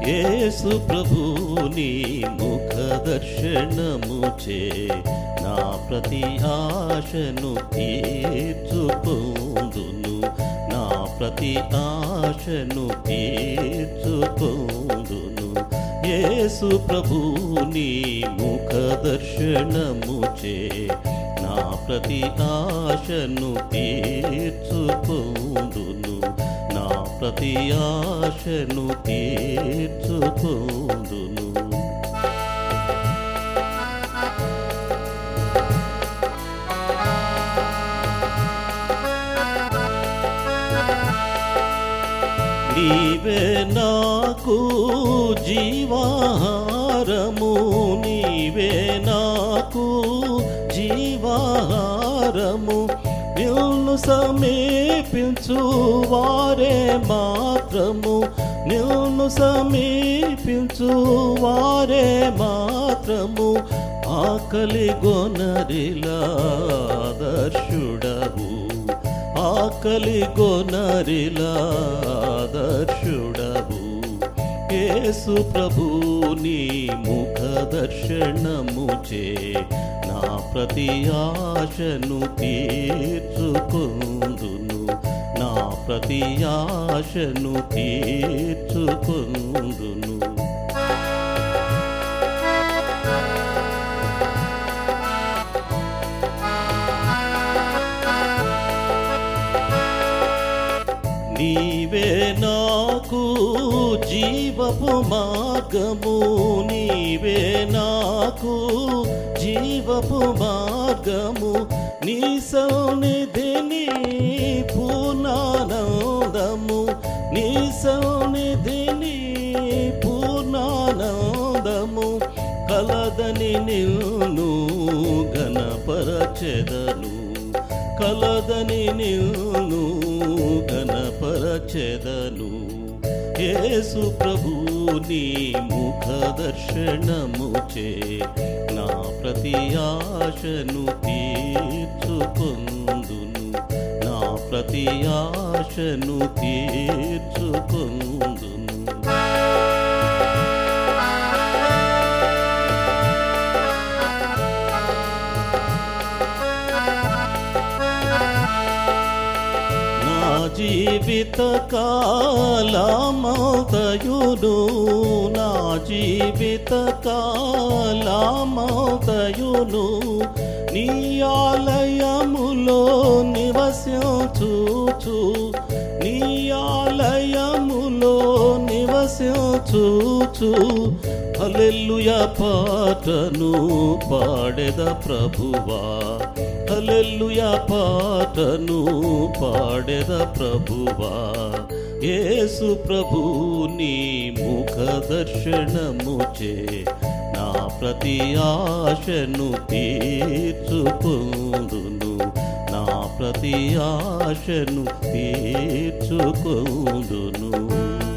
యేసు ప్రభుని ముఖ దర్శనము చే నా ప్రతి ఆశను తీర్చుకుందును నా ప్రతి ఆశను తీర్చుకుందును యేసు ప్రభుని ముఖ దర్శనము చే నా ప్రతి ఆశను తీర్చుకుందును నా ప్రతి ఆశను తీర్చుకుందును నీవే నాకు జీవాహారము నీవే నాకు జీవాహారము నిన్ను సమీపించు వారే మాత్రము నిన్ను సమీపించు వారే మాత్రము ఆకలి గొనరిలా దర్శుడవు ఆకలి గొనరిలా దర్శుడవు యేసు ప్రభుని ముఖ దర్శనము చే నా ప్రతి ఆశను తీర్చుకుందును నా ప్రతి ఆశను తీర్చుకుందును నీవే నాకు జీవపు మార్గము నీవే నాకు జీవపు మార్గము నీ సౌనిధిని పూర్ణానందము నీ సౌనిధిని పూర్ణానందము కలదని నిన్ను ఘనపరచెదను కలదని నిన్ను ఘనపరచెదను యేసు ప్రభుని ముఖ దర్శనము చే నా ప్రతి ఆశను తీర్చుకుందును నా ప్రతి ఆశను తీర్చుకుందును నా జీవిత కాలమౌతయును నా జీవిత కాలమౌతయును నీ ఆలయములో నివసించుచు నీ ఆలయములో నివసించుచు హల్లెలూయ పాటను పాడెద ప్రభువా హల్లెలూయ పాటను పాడెద ప్రభువా యేసు ప్రభుని ముఖ దర్శనము చే నా ప్రతి ఆశను తీర్చుకుందును నా ప్రతి ఆశను తీర్చుకుందును